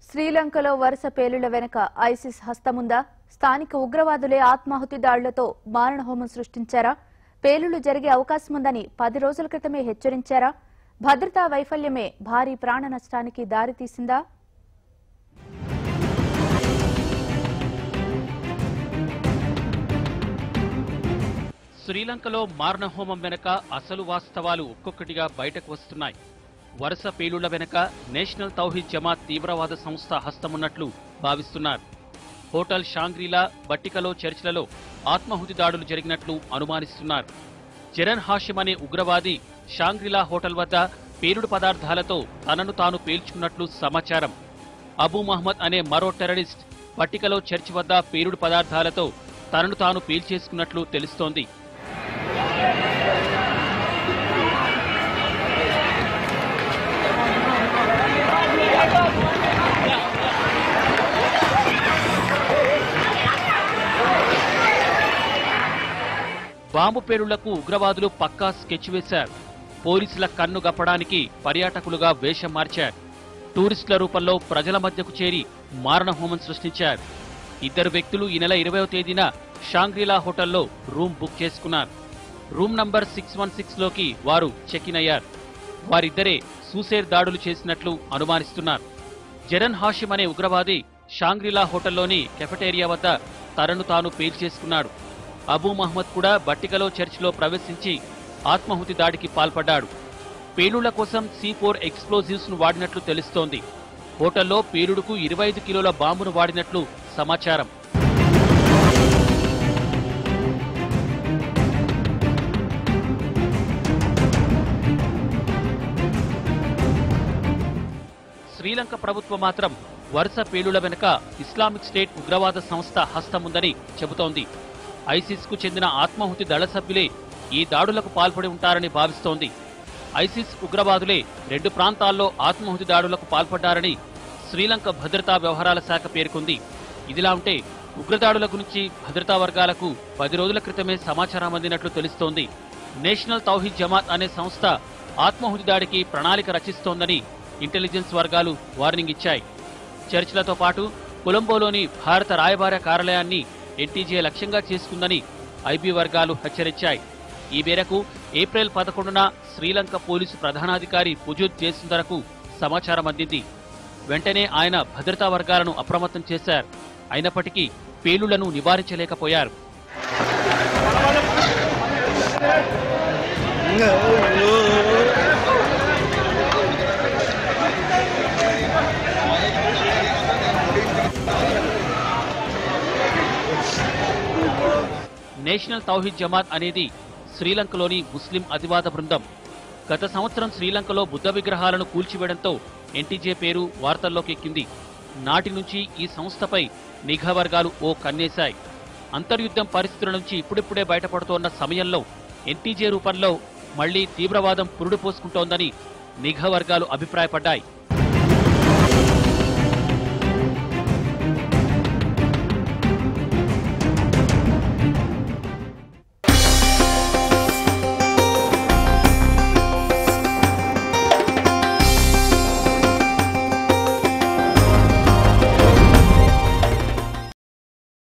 శ్రీలంకలో వరుస పేలుళ్ల వెనుక ఐసిస్ హస్తముందా స్థానిక ఉగ్రవాదులే ఆత్మాహుతి దాడులతో మారణహోమం సృష్టించారా పేలుళ్లు జరిగే అవకాశముందని పది రోజుల క్రితమే హెచ్చరించారా భద్రతా వైఫల్యమే భారీ ప్రాణ నష్టానికి దారితీసిందా శ్రీలంకలో మారణహోమం వెనక అసలు వాస్తవాలు ఒక్కొక్కటిగా బయటకు వస్తున్నాయి వరుస పేలుళ్ల వెనక నేషనల్ తౌహీద్ జమాత్ తీవ్రవాద సంస్థ హస్తమున్నట్లు భావిస్తున్నారు హోటల్ షాంగ్రీలా బట్టికలో చర్చిలలో ఆత్మాహుతి దాడులు జరిగినట్లు అనుమానిస్తున్నారు జరన్ హాషిం అనే ఉగ్రవాది షాంగ్రిలా హోటల్ వద్ద పేలుడు పదార్థాలతో తనను తాను పేల్చుకున్నట్లు సమాచారం అబూ మహమ్మద్ అనే మరో టెర్రరిస్ట్ పట్టికలో చర్చి వద్ద పేలుడు పదార్థాలతో తనను తాను పేల్చేసుకున్నట్లు తెలుస్తోంది బాంబు పేలుళ్లకు ఉగ్రవాదులు పక్కా స్కెచ్ వేశారు పోలీసుల కన్ను గప్పడానికి పర్యాటకులుగా వేషం మార్చారు టూరిస్టుల రూపంలో ప్రజల మధ్యకు చేరి మారణహోమం సృష్టించారు ఇద్దరు వ్యక్తులు ఈ నెల ఇరవయో తేదీన షాంగ్రీలా హోటల్లో రూమ్ బుక్ చేసుకున్నారు room number six one six లోకి వారు చెక్ ఇన్ అయ్యారు వారిద్దరే సూసైడ్ దాడులు చేసినట్లు అనుమానిస్తున్నారు జరన్ హాషిం అనే ఉగ్రవాది షాంగ్రిలా హోటల్లోని కెఫెటేరియా వద్ద తనను తాను పేల్చేసుకున్నాడు అబూ మహమ్మద్ కూడా బట్టికలో చర్చిలో ప్రవేశించి ఆత్మాహుతి దాడికి పాల్పడ్డాడు పేలుళ్ల కోసం సి ఫోర్ ఎక్స్ప్లోజివ్స్ ను వాడినట్లు తెలుస్తోంది హోటల్లో పేలుడుకు ఇరవై ఐదు కిలోల బాంబును వాడినట్లు సమాచారం శ్రీలంక ప్రభుత్వం మాత్రం వరుస పేలుళ్ల వెనుక ఇస్లామిక్ స్టేట్ ఉగ్రవాద సంస్థ హస్తముందని చెబుతోంది ఐసిస్ కు చెందిన ఆత్మాహుతి దళ సభ్యులే ఈ దాడులకు పాల్పడి ఉంటారని భావిస్తోంది ఐసిస్ ఉగ్రవాదులే రెండు ప్రాంతాల్లో ఆత్మాహుతి దాడులకు పాల్పడ్డారని శ్రీలంక భద్రతా వ్యవహారాల శాఖ పేర్కొంది ఇదిలా ఉంటే ఉగ్రదాడుల గురించి భద్రతా వర్గాలకు పది రోజుల క్రితమే సమాచారం అందినట్లు తెలుస్తోంది నేషనల్ తౌహీద్ జమాత్ అనే సంస్థ ఆత్మాహుతి దాడికి ప్రణాళిక రచిస్తోందని ఇంటెలిజెన్స్ వర్గాలు వార్నింగ్ ఇచ్చాయి చర్చిలతో పాటు కొలంబోలోని భారత రాయబార కార్యాలయాన్ని ఎన్టీజే లక్ష్యంగా చేసుకుందని ఐబీ వర్గాలు హెచ్చరించాయి ఈ మేరకు ఏప్రిల్ పదకొండున శ్రీలంక పోలీసు ప్రధానాధికారి పుజుత్ జయసుందరకు సమాచారం అందింది వెంటనే ఆయన భద్రతా వర్గాలను అప్రమత్తం చేశారు అయినప్పటికీ పేలుళ్లను నివారించలేకపోయారు నేషనల్ తౌహీద్ జమాత్ అనేది శ్రీలంకలోని ముస్లిం అతివాద బృందం గత సంవత్సరం శ్రీలంకలో బుద్ధ విగ్రహాలను కూల్చివేయడంతో ఎన్టీజే పేరు వార్తల్లోకి ఎక్కింది నాటి నుంచి ఈ సంస్థపై నిఘా వర్గాలు ఓ కన్నేశాయి అంతర్యుద్ధం పరిస్థితుల నుంచి ఇప్పుడిప్పుడే బయటపడుతోన్న సమయంలో ఎన్టీజే రూపంలో మళ్లీ తీవ్రవాదం పురుడు పోసుకుంటోందని నిఘా వర్గాలు అభిప్రాయపడ్డాయి